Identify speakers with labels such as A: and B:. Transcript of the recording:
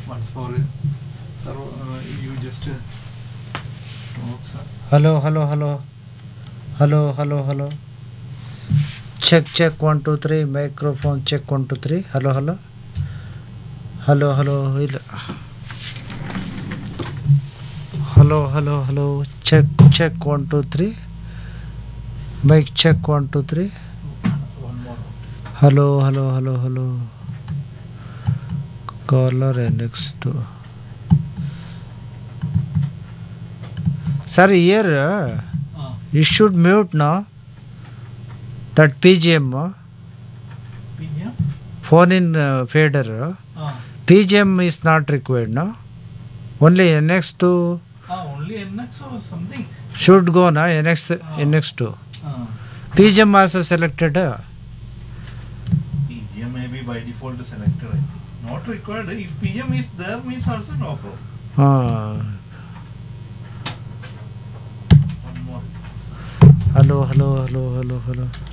A: once for sir uh, you just uh, talk sir
B: hello hello hello hello hello hello check check one two three microphone check one two three hello hello hello hello ಇಲ್ಲ hello hello hello check check one two three mic check one two three
A: one more
B: hello hello hello hello caller next sir year
A: uh,
B: You should mute now. That PGM, uh,
A: PGM
B: phone in uh, fader. uh,
A: uh,
B: PGM is not required now. Only NX2
A: uh, only NX or something
B: should go now. NX
A: Ah.
B: NX2.
A: uh,
B: PGM also selected. Uh,
A: PGM may be by default selected I think not required if PGM is there means also no problem
B: uh,
A: one more
B: hello, hello, hello, hello, hello.